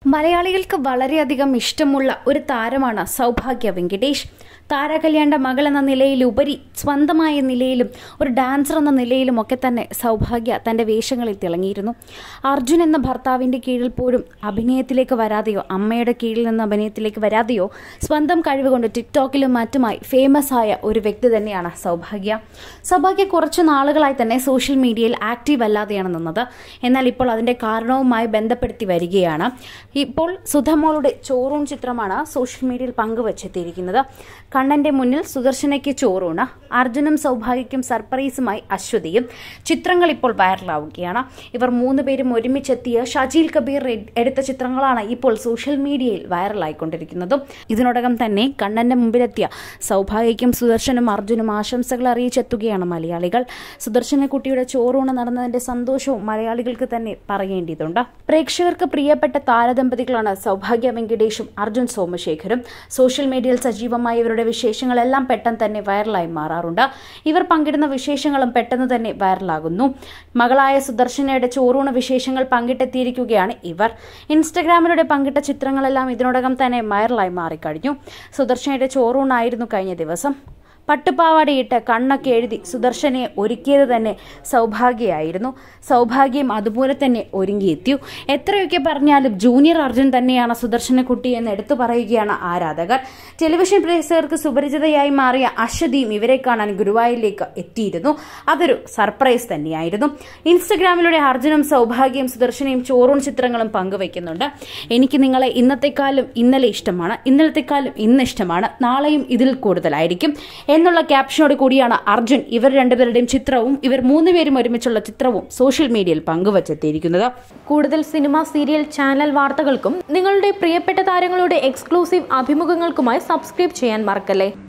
മലയാളികൾക്ക് വളരെയധികം ഇഷ്ടമുള്ള ഒരു താരമാണ് സൗഭാഗ്യ വെങ്കിടേഷ് താരകല്യാണ്ട മകൾ എന്ന നിലയിലുപരി സ്വന്തമായ നിലയിലും ഒരു ഡാൻസർ എന്ന നിലയിലും ഒക്കെ തന്നെ സൗഭാഗ്യ തൻ്റെ വേഷങ്ങളിൽ തിളങ്ങിയിരുന്നു അർജുൻ എന്ന ഭർത്താവിൻ്റെ കീഴിൽ പോലും അഭിനയത്തിലേക്ക് വരാതെയോ അമ്മയുടെ കീഴിൽ നിന്ന് അഭിനയത്തിലേക്ക് വരാതെയോ സ്വന്തം കഴിവ് കൊണ്ട് ടിക്ടോക്കിലും മറ്റുമായി ഫേമസ് ആയ ഒരു വ്യക്തി തന്നെയാണ് സൗഭാഗ്യ സൗഭാഗ്യ കുറച്ച് നാളുകളായി തന്നെ സോഷ്യൽ മീഡിയയിൽ ആക്റ്റീവ് അല്ലാതെയാണ് നിന്നത് എന്നാൽ ഇപ്പോൾ അതിൻ്റെ കാരണവുമായി ബന്ധപ്പെടുത്തി വരികയാണ് ഇപ്പോൾ സുധമോളുടെ ചോറൂൺ ചിത്രമാണ് സോഷ്യൽ മീഡിയയിൽ പങ്കുവച്ചെത്തിയിരിക്കുന്നത് കണ്ണന്റെ മുന്നിൽ സുദർശനയ്ക്ക് ചോറൂണ് അർജുനും സൗഭാഗ്യയ്ക്കും സർപ്രൈസുമായി അശ്വതിയും ചിത്രങ്ങൾ ഇപ്പോൾ വൈറലാവുകയാണ് ഇവർ മൂന്ന് പേരും ഒരുമിച്ചെത്തിയ ഷജീൽ കബീർ എ- എടുത്ത ചിത്രങ്ങളാണ് ഇപ്പോൾ സോഷ്യൽ മീഡിയയിൽ വൈറലായിക്കൊണ്ടിരിക്കുന്നതും ഇതിനോടകം തന്നെ കണ്ണന്റെ മുമ്പിലെത്തിയ സൗഭാഗ്യയ്ക്കും സുദർശനും അർജുനും ആശംസകൾ അറിയിച്ചെത്തുകയാണ് മലയാളികൾ സുദർശനക്കുട്ടിയുടെ ചോറൂണ് നടന്നതിന്റെ സന്തോഷവും മലയാളികൾക്ക് തന്നെ പറയേണ്ടതുണ്ട് പ്രേക്ഷകർക്ക് പ്രിയപ്പെട്ട താരദമ്പതികളാണ് സൗഭാഗ്യ വെങ്കിടേഷും അർജുൻ സോമശേഖരും സോഷ്യൽ മീഡിയയിൽ സജീവമായ ഇവരുടെ വിശേഷങ്ങളെല്ലാം പെട്ടെന്ന് തന്നെ വൈറലായി മാറാറുണ്ട് ഇവർ പങ്കിടുന്ന വിശേഷങ്ങളും പെട്ടെന്ന് തന്നെ വൈറലാകുന്നു മകളായ സുദർശനയുടെ ചോറൂണ് വിശേഷങ്ങൾ പങ്കിട്ടെത്തിയിരിക്കുകയാണ് ഇവർ ഇൻസ്റ്റഗ്രാമിലൂടെ പങ്കിട്ട ചിത്രങ്ങളെല്ലാം ഇതിനോടകം തന്നെ വൈറലായി മാറിക്കഴിഞ്ഞു സുദർശനയുടെ ചോറൂണായിരുന്നു കഴിഞ്ഞ ദിവസം പട്ടുപാവാടയിട്ട് കണ്ണൊക്കെ എഴുതി സുദർശനയെ ഒരുക്കിയത് തന്നെ സൗഭാഗ്യയായിരുന്നു സൗഭാഗ്യം അതുപോലെ തന്നെ ഒരുങ്ങിയെത്തിയ എത്രയൊക്കെ പറഞ്ഞാലും ജൂനിയർ അർജുൻ തന്നെയാണ് സുദർശനക്കുട്ടി എന്ന് എടുത്തു പറയുകയാണ് ആരാധകർ ടെലിവിഷൻ പ്രേക്ഷകർക്ക് സുപരിചിതയായി മാറിയ അശ്വതിയും ഇവരെ കാണാൻ ഗുരുവായൂരിലേക്ക് എത്തിയിരുന്നു അതൊരു സർപ്രൈസ് തന്നെയായിരുന്നു ഇൻസ്റ്റഗ്രാമിലൂടെ അർജുനും സൗഭാഗ്യയും സുദർശനയും ചോറൂൺ ചിത്രങ്ങളും പങ്കുവയ്ക്കുന്നുണ്ട് എനിക്ക് നിങ്ങളെ ഇന്നത്തെക്കാളും ഇന്നലെ ഇഷ്ടമാണ് ഇന്നലത്തെക്കാളും ഇന്ന് ഇഷ്ടമാണ് നാളെയും ഇതിൽ കൂടുതലായിരിക്കും എന്നുള്ള ക്യാപ്ഷനോട് കൂടിയാണ് അർജുൻ ഇവർ രണ്ടുപേരുടെയും ചിത്രവും ഇവർ മൂന്നുപേരും ഒരുമിച്ചുള്ള ചിത്രവും സോഷ്യൽ മീഡിയയിൽ പങ്കുവച്ചെത്തിയിരിക്കുന്നത് കൂടുതൽ സിനിമ സീരിയൽ ചാനൽ വാർത്തകൾക്കും നിങ്ങളുടെ പ്രിയപ്പെട്ട താരങ്ങളുടെ എക്സ്ക്ലൂസീവ് അഭിമുഖങ്ങൾക്കുമായി സബ്സ്ക്രൈബ് ചെയ്യാൻ മറക്കല്ലേ